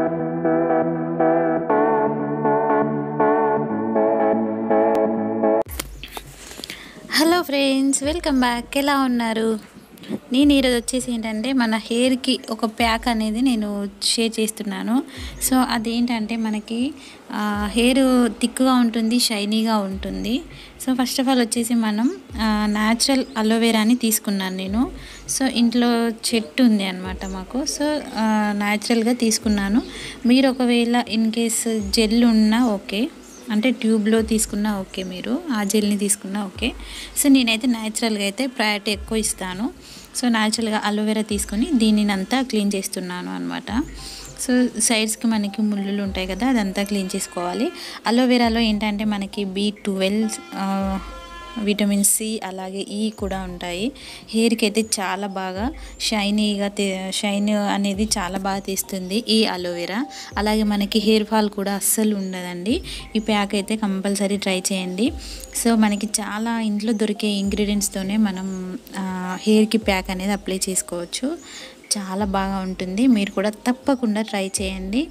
hello friends welcome back ఎలా ఉన్నారు నేను ఈరోజు వచ్చేసి ఏంటంటే మన హెయిర్కి ఒక ప్యాక్ అనేది నేను షేర్ చేస్తున్నాను సో అదేంటంటే మనకి హెయిర్ థిక్గా ఉంటుంది షైనీగా ఉంటుంది సో ఫస్ట్ ఆఫ్ ఆల్ వచ్చేసి మనం న్యాచురల్ అలోవెరాని తీసుకున్నాను నేను సో ఇంట్లో చెట్టు ఉంది అనమాట మాకు సో న్యాచురల్గా తీసుకున్నాను మీరు ఒకవేళ ఇన్ కేస్ జెల్ ఉన్నా ఓకే అంటే ట్యూబ్లో తీసుకున్నా ఓకే మీరు ఆ జెల్ని తీసుకున్నా ఓకే సో నేనైతే న్యాచురల్గా అయితే ప్రయారిటీ ఎక్కువ ఇస్తాను సో న్యాచురల్గా అలోవెరా తీసుకొని దీనిని అంతా క్లీన్ చేస్తున్నాను అనమాట సో సైడ్స్కి మనకి ముళ్ళులు ఉంటాయి కదా అదంతా క్లీన్ చేసుకోవాలి అలోవెరాలో ఏంటంటే మనకి బీ ట్వెల్వ్ విటమిన్ సి అలాగే ఈ కూడా ఉంటాయి హెయిర్కి అయితే చాలా బాగా షైనీగా షైన్ అనేది చాలా బాగా తీస్తుంది ఈ అలోవెరా అలాగే మనకి హెయిర్ ఫాల్ కూడా అస్సలు ఉండదండి ఈ ప్యాక్ అయితే కంపల్సరీ ట్రై చేయండి సో మనకి చాలా ఇంట్లో దొరికే ఇంగ్రీడియంట్స్తోనే మనం హెయిర్కి ప్యాక్ అనేది అప్లై చేసుకోవచ్చు చాలా బాగా ఉంటుంది మీరు కూడా తప్పకుండా ట్రై చేయండి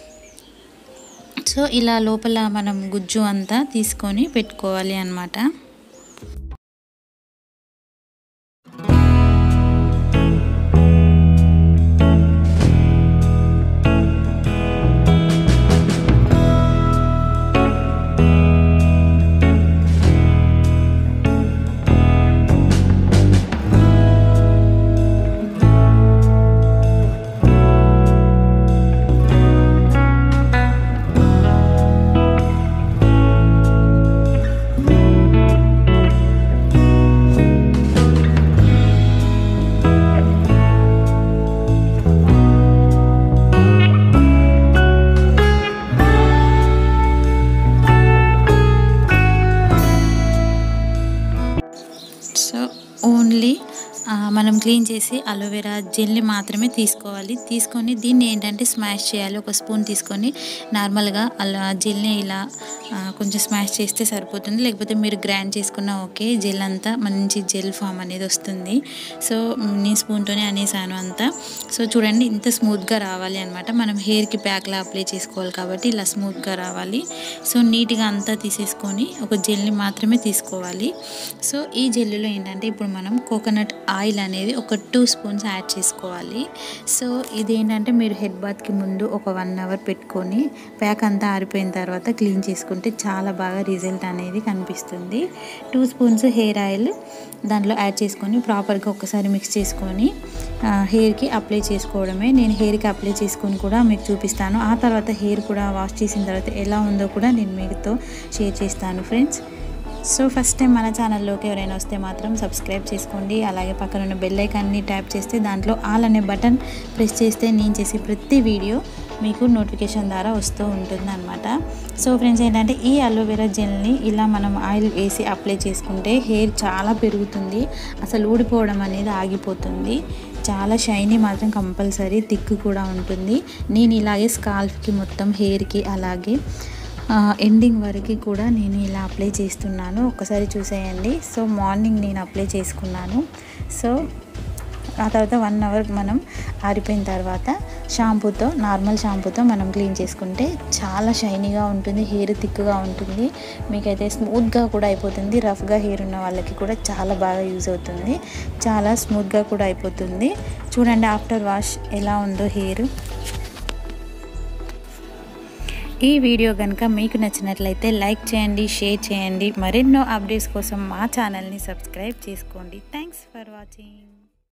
సో ఇలా లోపల మనం గుజ్జు అంతా తీసుకొని పెట్టుకోవాలి అన్నమాట సో ఓన్లీ మనం క్లీన్ చేసి అలోవెరా జెల్ని మాత్రమే తీసుకోవాలి తీసుకొని దీన్ని ఏంటంటే స్మాష్ చేయాలి ఒక స్పూన్ తీసుకొని నార్మల్గా అలా జెల్ని ఇలా కొంచెం స్మాష్ చేస్తే సరిపోతుంది లేకపోతే మీరు గ్రైండ్ చేసుకున్న ఓకే జెల్ అంతా మంచి జెల్ ఫామ్ అనేది వస్తుంది సో నేను స్పూన్తోనే అనేసాను అంతా సో చూడండి ఇంత స్మూత్గా రావాలి అనమాట మనం హెయిర్కి ప్యాక్లా అప్లై చేసుకోవాలి కాబట్టి ఇలా స్మూత్గా రావాలి సో నీట్గా అంతా తీసేసుకొని ఒక జెల్ని మాత్రమే తీసుకోవాలి సో ఈ జెల్లులో ఏంటంటే ఇప్పుడు మనం కోకోనట్ ఆయిల్ అనేది ఒక టూ స్పూన్స్ యాడ్ చేసుకోవాలి సో ఇది ఏంటంటే మీరు హెడ్ బాత్కి ముందు ఒక వన్ అవర్ పెట్టుకొని ప్యాక్ అంతా ఆరిపోయిన తర్వాత క్లీన్ చేసుకుంటే చాలా బాగా రిజల్ట్ అనేది కనిపిస్తుంది టూ స్పూన్స్ హెయిర్ ఆయిల్ దాంట్లో యాడ్ చేసుకొని ప్రాపర్గా ఒకసారి మిక్స్ చేసుకొని హెయిర్కి అప్లై చేసుకోవడమే నేను హెయిర్కి అప్లై చేసుకొని కూడా మీకు చూపిస్తాను ఆ తర్వాత హెయిర్ కూడా వాష్ చేసిన తర్వాత ఎలా ఉందో కూడా నేను మీతో షేర్ చేస్తాను ఫ్రెండ్స్ సో ఫస్ట్ టైం మన ఛానల్లోకి ఎవరైనా వస్తే మాత్రం సబ్స్క్రైబ్ చేసుకోండి అలాగే పక్కన ఉన్న బెల్ ఐకాన్ని ట్యాప్ చేస్తే దాంట్లో ఆల్ అనే బటన్ ప్రెస్ చేస్తే నేను చేసే ప్రతి వీడియో మీకు నోటిఫికేషన్ ద్వారా వస్తూ ఉంటుంది అనమాట సో ఫ్రెండ్స్ ఏంటంటే ఈ అలోవెరా జెల్ని ఇలా మనం ఆయిల్ వేసి అప్లై చేసుకుంటే హెయిర్ చాలా పెరుగుతుంది అసలు ఊడిపోవడం అనేది ఆగిపోతుంది చాలా షైనీ మాత్రం కంపల్సరీ థిక్ కూడా ఉంటుంది నేను ఇలాగే స్కాల్ఫ్కి మొత్తం హెయిర్కి అలాగే ఎండింగ్ వరకు కూడా నేను ఇలా అప్లై చేస్తున్నాను ఒకసారి చూసేయండి సో మార్నింగ్ నేను అప్లై చేసుకున్నాను సో ఆ తర్వాత వన్ అవర్ మనం ఆరిపోయిన తర్వాత షాంపూతో నార్మల్ షాంపూతో మనం క్లీన్ చేసుకుంటే చాలా షైనీగా ఉంటుంది హెయిర్ థిక్గా ఉంటుంది మీకైతే స్మూత్గా కూడా అయిపోతుంది రఫ్గా హెయిర్ ఉన్న వాళ్ళకి కూడా చాలా బాగా యూజ్ అవుతుంది చాలా స్మూత్గా కూడా అయిపోతుంది చూడండి ఆఫ్టర్ వాష్ ఎలా ఉందో హెయిర్ ఈ వీడియో కనుక మీకు నచ్చినట్లయితే లైక్ చేయండి షేర్ చేయండి మరెన్నో అప్డేట్స్ కోసం మా ఛానల్ని సబ్స్క్రైబ్ చేసుకోండి థ్యాంక్స్ ఫర్ వాచింగ్